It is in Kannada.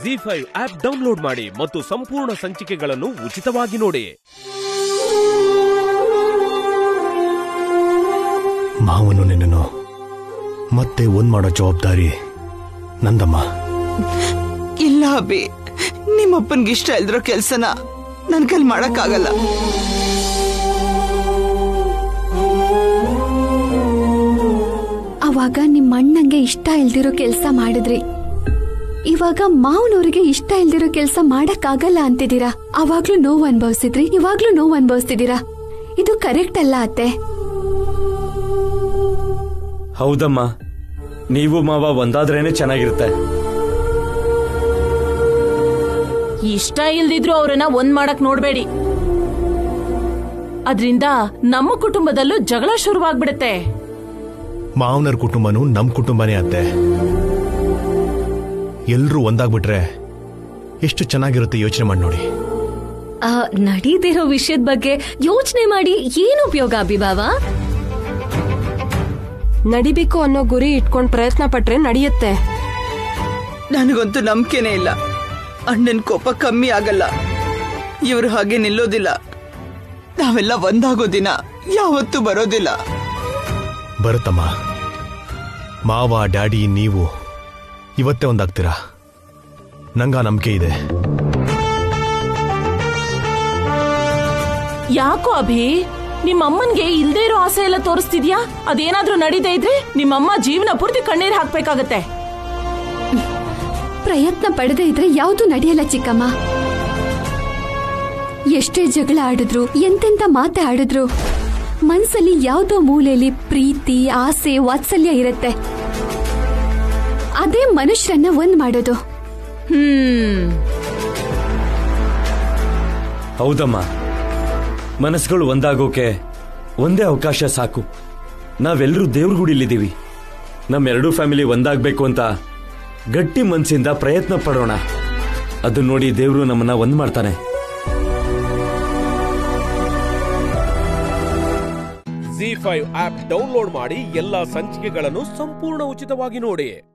ಜಿ ಫೈವ್ ಆಪ್ ಡೌನ್ಲೋಡ್ ಮಾಡಿ ಮತ್ತು ಸಂಪೂರ್ಣ ಸಂಚಿಕೆಗಳನ್ನು ಉಚಿತವಾಗಿ ನೋಡಿ ಮಾವನು ನಿನ್ನನ್ನು ಮತ್ತೆ ಒಂದ್ ಮಾಡೋ ಜವಾಬ್ದಾರಿ ನಂದಮ್ಮ ಇಲ್ಲ ಅಭಿ ನಿಮ್ಮಪ್ಪನ್ಗೆ ಇಷ್ಟ ಇಲ್ದಿರೋ ಕೆಲ್ಸನ ನನ್ ಕೈಲಿ ಮಾಡಕ್ಕಾಗಲ್ಲ ಅವಾಗ ನಿಮ್ಮ ಅಣ್ಣಂಗೆ ಇಷ್ಟ ಇಲ್ದಿರೋ ಕೆಲಸ ಮಾಡಿದ್ರಿ ಇವಾಗ ಮಾವನವ್ರಿಗೆ ಇಷ್ಟ ಇಲ್ದಿರೋ ಕೆಲಸ ಮಾಡಕ್ಕಾಗಲ್ಲ ಅಂತಿದ್ದೀರಾ ಅವಾಗ್ಲೂ ನೋವು ಅನ್ಭವಿಸಿದ್ರಿ ಇವಾಗ್ಲೂ ನೋವು ಅನ್ಭವಿಸ್ತಿದ್ದೀರಾ ಇದು ಕರೆಕ್ಟ್ ಅಲ್ಲ ಅತ್ತೆ ಹೌದಮ್ಮ ನೀವು ಮಾವ ಒಂದಾದ್ರೇನೆ ಚೆನ್ನಾಗಿರುತ್ತೆ ಇಷ್ಟ ಇಲ್ದಿದ್ರು ಅವ್ರನ್ನ ಒಂದ್ ಮಾಡಕ್ ನೋಡ್ಬೇಡಿ ಅದ್ರಿಂದ ನಮ್ಮ ಕುಟುಂಬದಲ್ಲೂ ಜಗಳ ಶುರುವಾಗ್ಬಿಡುತ್ತೆ ಮಾವನರ್ ಕುಟುಂಬನೂ ನಮ್ ಕುಟುಂಬನೇ ಅತ್ತೆ ಎಲ್ರೂ ಒಂದಾಗ್ಬಿಟ್ರೆ ಎಷ್ಟು ಚೆನ್ನಾಗಿರುತ್ತೆ ಯೋಚನೆ ಮಾಡಿ ನೋಡಿ ಆ ನಡೀದಿರೋ ವಿಷಯದ ಬಗ್ಗೆ ಯೋಚನೆ ಮಾಡಿ ಏನು ಉಪಯೋಗ ಅಭಿಭಾವ ನಡಿಬೇಕು ಅನ್ನೋ ಗುರಿ ಇಟ್ಕೊಂಡ್ ಪ್ರಯತ್ನ ಪಟ್ರೆ ನಡೆಯುತ್ತೆ ನನಗಂತೂ ನಂಬಿಕೆನೇ ಇಲ್ಲ ಅಣ್ಣನ್ ಕೋಪ ಕಮ್ಮಿ ಆಗಲ್ಲ ಇವ್ರು ಹಾಗೆ ನಿಲ್ಲೋದಿಲ್ಲ ನಾವೆಲ್ಲ ಒಂದಾಗೋ ದಿನ ಯಾವತ್ತೂ ಬರೋದಿಲ್ಲ ಬರುತ್ತಮ್ಮ ಮಾವ ಡ್ಯಾಡಿ ನೀವು ಇವತ್ತೇ ಒಂದಾಗ್ತೀರಾ ನಂಗ ನಂಬಿಕೆ ಇದೆ ಯಾಕೋ ಅಭಿ ನಿಮ್ಮಮ್ಮನ್ಗೆ ಇಲ್ದೇ ಇರೋ ಆಸೆ ಎಲ್ಲ ತೋರಿಸ್ತಿದ್ಯಾ ಅದೇನಾದ್ರೂ ನಡೀದೇ ಇದ್ರೆ ನಿಮ್ಮಮ್ಮ ಜೀವನ ಪೂರ್ತಿ ಕಣ್ಣೀರ್ ಹಾಕ್ಬೇಕಾಗತ್ತೆ ಪ್ರಯತ್ನ ಪಡದೇ ಇದ್ರೆ ಯಾವ್ದು ನಡೆಯಲ್ಲ ಚಿಕ್ಕಮ್ಮ ಎಷ್ಟೇ ಜಗಳ ಆಡಿದ್ರು ಎಂತೆಂತ ಮಾತೆ ಆಡಿದ್ರು ಮನ್ಸಲ್ಲಿ ಯಾವ್ದೋ ಮೂಲೆಯಲ್ಲಿ ಪ್ರೀತಿ ಆಸೆ ವಾತ್ಸಲ್ಯ ಇರುತ್ತೆ ಅದೇ ಮನುಷ್ಯರನ್ನ ಒಂದ್ ಮಾಡೋದು ಹ್ಮ್ ಹೌದಮ್ಮ ಮನಸ್ಸುಗಳು ಒಂದಾಗೋಕೆ ಒಂದೇ ಅವಕಾಶ ಸಾಕು ನಾವೆಲ್ಲರೂ ದೇವ್ರ ಗುಡಿಲಿದ್ದೀವಿ ನಮ್ಮೆರಡೂ ಫ್ಯಾಮಿಲಿ ಒಂದಾಗ್ಬೇಕು ಅಂತ ಗಟ್ಟಿ ಮನ್ಸಿಂದ ಪ್ರಯತ್ನ ಪಡೋಣ ಅದು ನೋಡಿ ದೇವ್ರು ನಮ್ಮನ್ನ ಒಂದ್ ಮಾಡ್ತಾನೆ ಜಿ ಫೈವ್ ಆಪ್ ಡೌನ್ಲೋಡ್ ಮಾಡಿ ಎಲ್ಲಾ ಸಂಚಿಕೆಗಳನ್ನು ಸಂಪೂರ್ಣ ಉಚಿತವಾಗಿ ನೋಡಿ